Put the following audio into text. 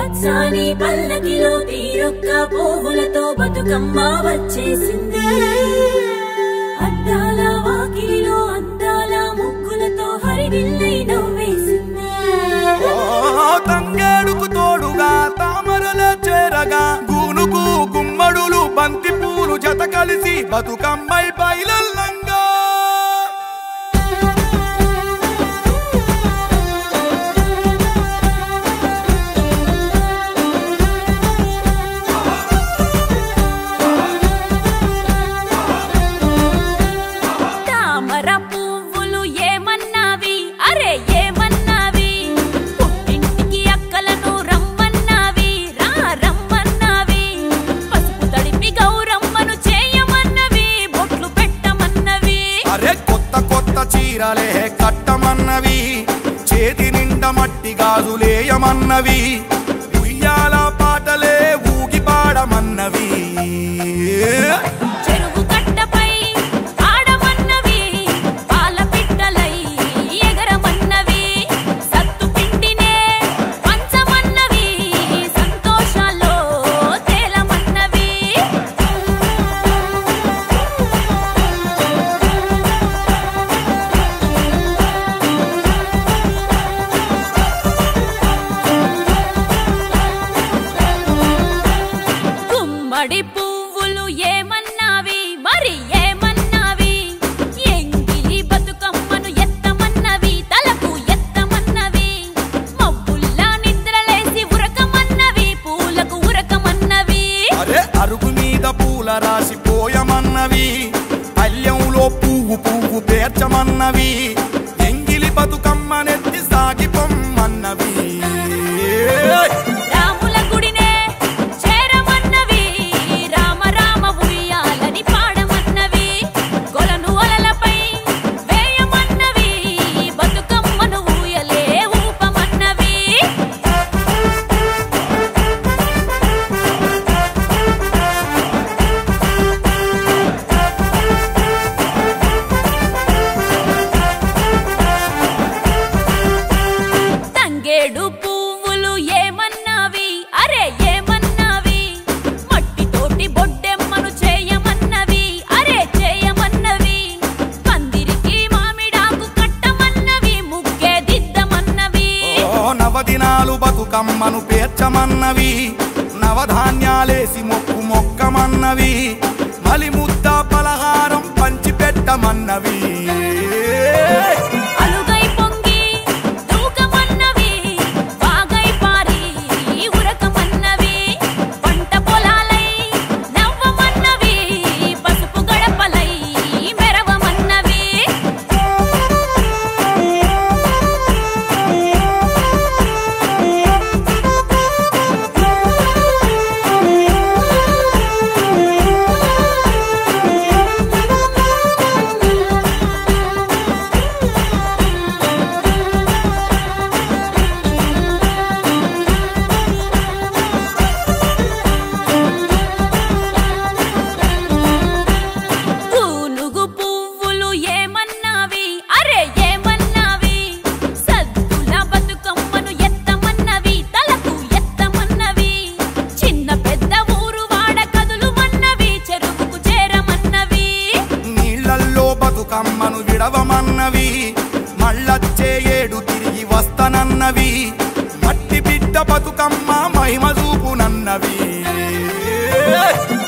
పచ్చాని పల్లకిలో తీరొక్క పువ్వులతో బతుకమ్మ వచ్చేసింది అద్దాల వాకిలిలో అందాల ముగ్గులతో హరివిల్లై నవ్వేసింది ఓ తంగేడుకు తోడుగా తామరల చేరగా గూనుగు గుమ్మడులు బంతి పూలు జత కలిసి బతుకమ్మై బయలల్లంగా తామర పువ్వులు ఏమన్నావి అరే ఏమన్నావి పుట్టింటికి అక్కలను రమ్మన్నావి రా రమ్మన్నావి పసుపు తడిపి గౌరమ్మను చేయమన్నవి బొట్లు పెట్టమన్నవి అరే కొత్త కొత్త చీరలే కట్టమన్నవి చేతి నిండా మట్టి గాజులేయమన్నవి ఉయ్యాల పాటలే ఊగి పాడమన్నవి చెరువు కట్టపై ఆడమన్నవి పాల పిట్టలై ఎగరమన్నవి సత్తు పిండినే పంచమన్నవి సంతోషాల్లో తేలమన్నవి గుమ్మడి పువ్వులు ఏమన్నావి మరి ఏమన్నావి ఎంగిలి బతుకమ్మను ఎత్తమన్నవి తలకు ఎత్తమన్నవి మబ్బుల్లా నిద్రలేసి ఉరకమన్నవి పూలకు ఉరకమన్నవి అరే అరుగు మీద పూల రాసి పోయమన్నవి పల్లెంలో పువ్వు పువ్వు పేర్చమన్నవి ఎంగిలి బతుకమ్మనెత్తి సాగి పొమ్మన్నవి రాముల గుడినే చేరమన్నవి రామ రామ ఉయ్యాలని పాడమన్నవి కొలను అలలపై వేయమన్నవి బతుకమ్మను ఊయలే ఊపమన్నవి తంగేడు పువ్వులు ఏమన్నావి అరే ఏమన్నావి మట్టితోటి బొడ్డెమ్మను చేయమన్నవి అరే చేయమన్నవి పందిరికి మామిడాకు కట్టమన్నవి ముగ్గే దిద్దమన్నవి ఓ నవదినాలు బతుకమ్మను పేర్చమన్నవి నవధాన్యాలేసి మొక్కు మొక్కమన్నవి మలి ముద్ద పలహారం పంచి పెట్టమన్నవి అలుగై పొంగి దూకమన్నవి వాగై పారి ఉరకమన్నవి పంట పొలాలై నవ్వమన్నవి పసుపు గడపలై మెరవమన్నవి పూనుగు పువ్వులు ఏమన్నావి అరే ఏమన్నావి సద్దుల బతుకమ్మను ఎత్తమన్నవి తలకు ఎత్తమన్నవి చిన్న పెద్ద ఊరు వాడ కదులుమన్నవి చెరువుకు చేరమన్నవి నీళ్ళల్లో బతుకమ్మను విడవమన్నవి మళ్ళొచ్చే ఏడు తిరిగి వస్తనన్నవి మట్టి బిడ్డ బతుకమ్మ మహిమ చూపునన్నవి